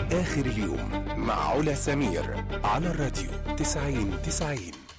آخر اليوم مع علا سمير على الراديو 90 90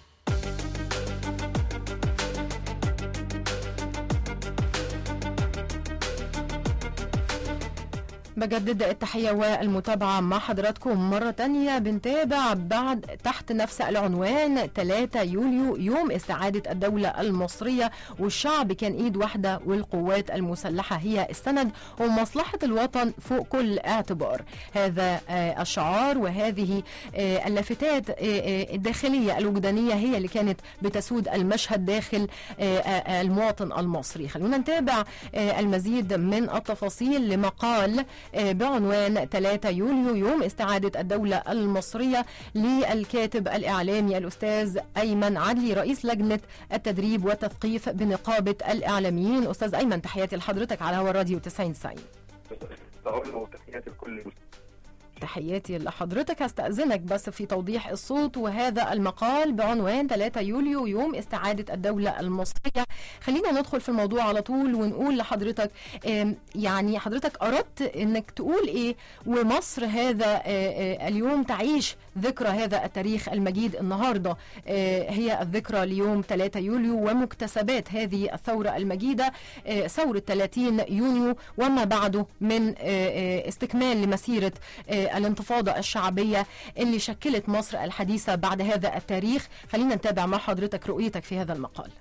بجدد التحية والمتابعة مع حضراتكم مرة تانية بنتابع بعد تحت نفس العنوان 3 يوليو يوم استعادة الدولة المصرية والشعب كان ايد واحدة والقوات المسلحة هي السند ومصلحة الوطن فوق كل اعتبار هذا آه، الشعار وهذه آه، اللافتات آه، آه، الداخلية الوجدانية هي اللي كانت بتسود المشهد داخل آه، آه، المواطن المصري خلونا نتابع آه، المزيد من التفاصيل لمقال آه، بعنوان 3 يوليو يوم استعادة الدولة المصرية للكاتب الإعلامي الأستاذ أيمن عدلي رئيس لجنة التدريب والتثقيف بنقابة الإعلاميين أستاذ أيمن تحياتي لحضرتك على هوا الراديو 90 90 تحياتي لكل تحياتي لحضرتك هستأذنك بس في توضيح الصوت وهذا المقال بعنوان 3 يوليو يوم استعادة الدولة المصرية خلينا ندخل في الموضوع على طول ونقول لحضرتك آم، يعني حضرتك أردت أنك تقول إيه ومصر هذا آه، آه، اليوم تعيش ذكرى هذا التاريخ المجيد النهاردة آه، هي الذكرى ليوم 3 يوليو ومكتسبات هذه الثورة المجيدة آه، ثورة 30 يونيو وما بعده من آه، آه، استكمال لمسيرة آه، الانتفاضة الشعبية اللي شكلت مصر الحديثة بعد هذا التاريخ خلينا نتابع مع حضرتك رؤيتك في هذا المقال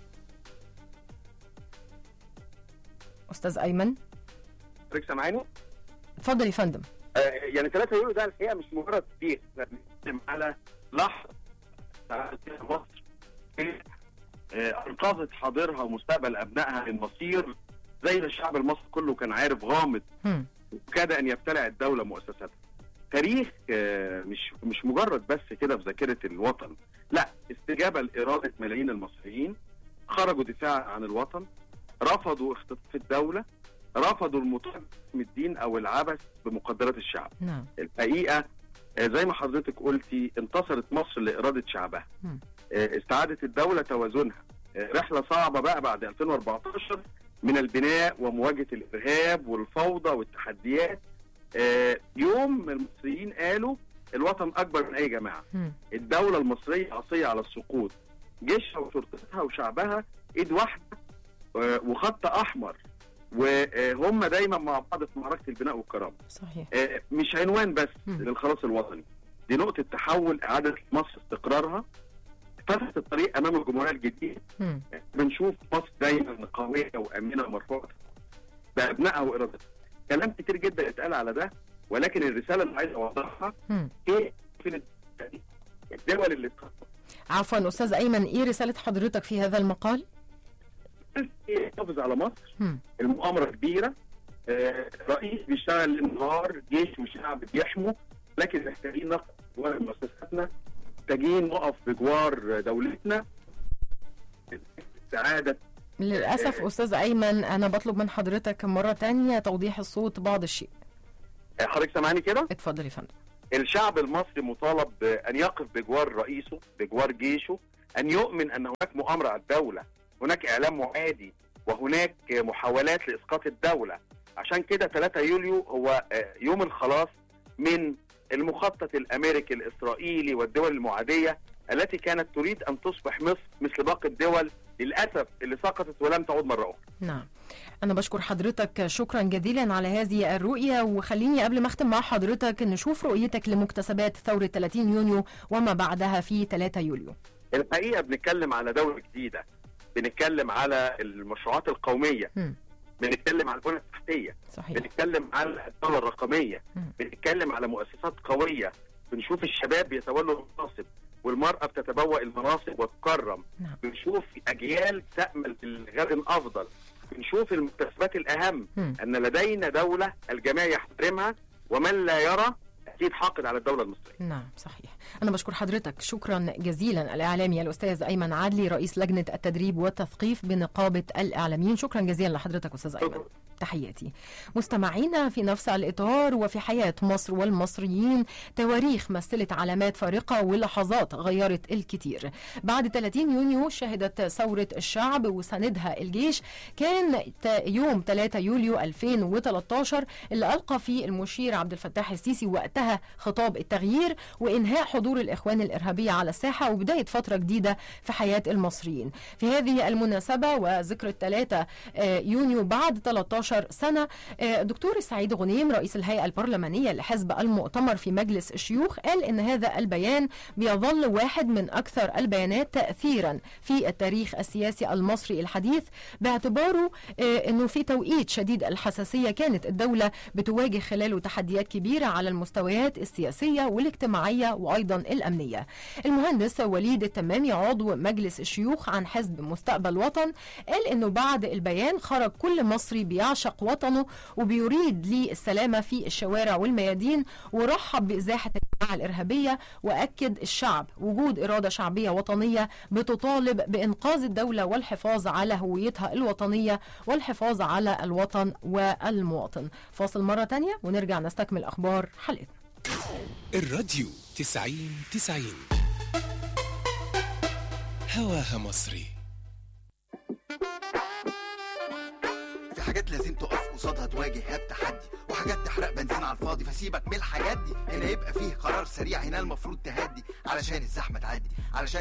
أستاذ أيمن حضرتك سامعاني؟ اتفضل يا فندم آه يعني 3 يوليو ده الحقيقه مش مجرد تاريخ احنا بنتكلم على لحظه استعادت فيها مصر آه، انقذت حاضرها ومستقبل ابنائها من مصير زي ما الشعب المصري كله كان عارف غامض هم. وكاد ان يبتلع الدوله مؤسساتها. تاريخ آه، مش مش مجرد بس كده في ذاكره الوطن، لا استجابه لاراده ملايين المصريين خرجوا دفاعا عن الوطن، رفضوا اختطاف الدوله، رفضوا المطالبه الدين او العبث بمقدرات الشعب. نعم الحقيقه آه، زي ما حضرتك قلتي انتصرت مصر لاراده شعبها. مم. آه، استعادت الدوله توازنها. آه، رحله صعبه بقى بعد 2014 من البناء ومواجهه الارهاب والفوضى والتحديات. آه، يوم المصريين قالوا الوطن اكبر من اي جماعه. هم. الدوله المصريه عصيه على السقوط. جيشها وشرطتها وشعبها ايد واحده آه، وخط احمر. وهم دايما مع بعض في معركه البناء والكرامه. صحيح آه، مش عنوان بس مم. للخلاص الوطني دي نقطة تحول إعادة مصر استقرارها فتحت الطريق أمام الجمهورية الجديدة هم. بنشوف مصر دايما قوية وأمينة ومرفوعة بأبنائها وإرادتها كلام كتير جدا اتقال على ده ولكن الرسالة اللي عايز أوضحها هم. إيه في الدول اللي عفوا أستاذ أيمن إيه رسالة حضرتك في هذا المقال تحافظ على مصر هم. المؤامرة كبيرة آه، رئيس بيشتغل للنهار جيش وشعب بيحموا لكن محتاجين نقف بجوار مؤسساتنا محتاجين نقف بجوار دولتنا سعادة للأسف أستاذ أيمن أنا بطلب من حضرتك مرة تانية توضيح الصوت بعض الشيء حضرتك سامعني كده اتفضل يا فندم الشعب المصري مطالب أن يقف بجوار رئيسه بجوار جيشه أن يؤمن أن هناك مؤامرة على الدولة هناك إعلام معادي وهناك محاولات لإسقاط الدولة عشان كده 3 يوليو هو آه، يوم الخلاص من المخطط الأمريكي الإسرائيلي والدول المعادية التي كانت تريد أن تصبح مصر مثل باقي الدول للأسف اللي سقطت ولم تعود مرة أخرى نعم أنا بشكر حضرتك شكرا جزيلا على هذه الرؤية وخليني قبل ما أختم مع حضرتك نشوف رؤيتك لمكتسبات ثورة 30 يونيو وما بعدها في 3 يوليو الحقيقة بنتكلم على دولة جديدة بنتكلم على المشروعات القومية هم. بنتكلم على البنى التحتية صحيح بنتكلم على الدولة الرقمية مم. بنتكلم على مؤسسات قوية بنشوف الشباب بيتولوا المناصب والمرأة بتتبوأ المناصب وتكرم نعم. بنشوف أجيال تأمل بالغد أفضل بنشوف المكتسبات الأهم مم. أن لدينا دولة الجميع يحترمها ومن لا يرى أكيد حاقد على الدولة المصرية نعم صحيح أنا بشكر حضرتك شكرا جزيلا الإعلامي الأستاذ أيمن عدلي رئيس لجنة التدريب والتثقيف بنقابة الإعلاميين شكرا جزيلا لحضرتك أستاذ أيمن شكرا. تحياتي مستمعينا في نفس الإطار وفي حياة مصر والمصريين تواريخ مثلت علامات فارقة ولحظات غيرت الكثير بعد 30 يونيو شهدت ثورة الشعب وساندها الجيش كان ت- يوم 3 يوليو 2013 اللي ألقى فيه المشير عبد الفتاح السيسي وقتها خطاب التغيير وإنهاء حضور الإخوان الإرهابية على الساحة وبداية فترة جديدة في حياة المصريين في هذه المناسبة وذكرى 3 آه، يونيو بعد 13 سنة آه، الدكتور السعيد غنيم رئيس الهيئة البرلمانية لحزب المؤتمر في مجلس الشيوخ قال إن هذا البيان بيظل واحد من أكثر البيانات تأثيرا في التاريخ السياسي المصري الحديث باعتباره آه، أنه في توقيت شديد الحساسية كانت الدولة بتواجه خلاله تحديات كبيرة على المستويات السياسية والاجتماعية وأيضا الأمنية المهندس وليد التمامي عضو مجلس الشيوخ عن حزب مستقبل وطن قال انه بعد البيان خرج كل مصري بيعشق وطنه وبيريد للسلامه في الشوارع والميادين ورحب بازاحه الجماعه الارهابيه واكد الشعب وجود اراده شعبيه وطنيه بتطالب بانقاذ الدوله والحفاظ على هويتها الوطنيه والحفاظ على الوطن والمواطن فاصل مره تانية ونرجع نستكمل اخبار حلقتنا الراديو تسعين تسعين هواها مصري في حاجات لازم تقف قصادها تواجهها بتحدي وحاجات تحرق بنزين على الفاضي فسيبك من الحاجات دي هنا يبقى فيه قرار سريع هنا المفروض تهدي علشان الزحمه تعدي علشان